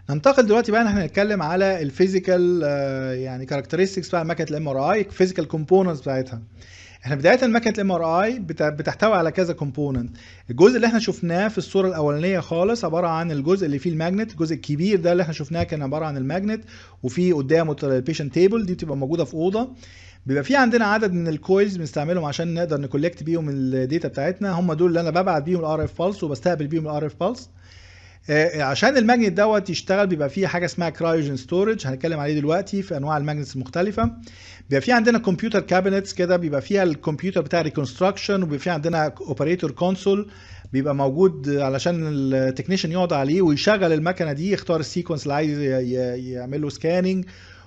ننتقل دلوقتي بقى ان احنا نتكلم على الفيزيكال يعني كاركترستكس بتاع ماكينه الام ار اي فيزيكال كومبوننتس بتاعتها احنا بدايه ماكينه الام ار اي بتحتوي على كذا كومبوننت الجزء اللي احنا شفناه في الصوره الاولانيه خالص عباره عن الجزء اللي فيه الماجنت الجزء الكبير ده اللي احنا شفناه كان عباره عن الماجنت وفي قدامه البيشنت تيبل دي بتبقى موجوده في اوضه بيبقى في عندنا عدد من الكويلز بنستعملهم عشان نقدر نكولكت بيهم الداتا بتاعتنا هم دول اللي انا ببعت بيهم الار اف بالس وبستقبل بيهم الار اف بالس عشان الماجنت دوت يشتغل بيبقى فيه حاجه اسمها كرايوجين ستورج هنتكلم عليه دلوقتي في انواع الماجنتس المختلفه بيبقى في عندنا كمبيوتر كابينتس كده بيبقى فيها الكمبيوتر بتاع ريكونستراكشن وبيبقى في عندنا اوبريتور كونسول بيبقى موجود علشان التكنيشن يقعد عليه ويشغل المكنه دي يختار السيكونس اللي عايز يعمل له سكاننج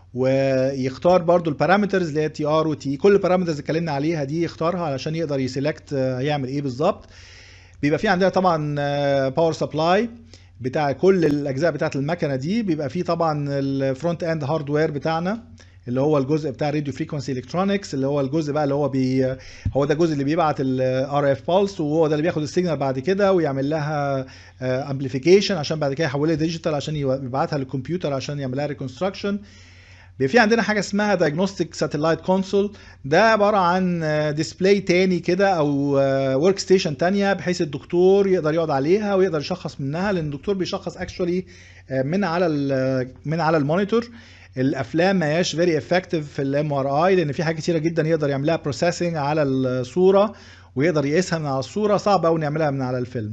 ويختار برضو البارامترز اللي هي تي ار وتي كل البارامترز اللي اتكلمنا عليها دي يختارها علشان يقدر يسلكت هيعمل ايه بالظبط بيبقى في عندنا طبعا باور سبلاي بتاع كل الاجزاء بتاعه المكنه دي بيبقى فيه طبعا الفرونت اند هاردوير بتاعنا اللي هو الجزء بتاع راديو فريكونسي الكترونكس اللي هو الجزء بقى اللي هو بي هو ده الجزء اللي بيبعت الار اف بالس وهو ده اللي بياخد السيجنال بعد كده ويعمل لها امبليفيكيشن عشان بعد كده يحولها ديجيتال عشان يبعتها للكمبيوتر عشان يعمل لها ريكونستراكشن بيبقى في عندنا حاجه اسمها دايجنوستيك ساتلايت كونسول ده عباره عن ديسبلاي تاني كده او ورك ستيشن تانية بحيث الدكتور يقدر يقعد عليها ويقدر يشخص منها لان الدكتور بيشخص اكشولي من على من على المونيتور الافلام ما هياش فيري افكتيف في الام ار اي لان في حاجات كتيره جدا يقدر يعملها بروسيسنج على الصوره ويقدر يقيسها من على الصوره صعب قوي نعملها من على الفيلم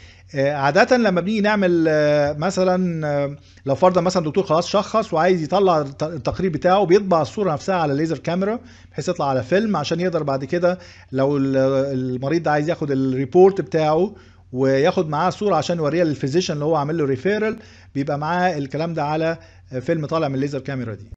عادة لما بنيجي نعمل مثلا لو فرضا مثلا دكتور خلاص شخص وعايز يطلع التقرير بتاعه بيطبع الصورة نفسها على الليزر كاميرا بحيث يطلع على فيلم عشان يقدر بعد كده لو المريض ده عايز ياخد الريبورت بتاعه وياخد معاه صورة عشان يوريها للفيزيشن اللي هو عامل له ريفيرال بيبقى معاه الكلام ده على فيلم طالع من الليزر كاميرا دي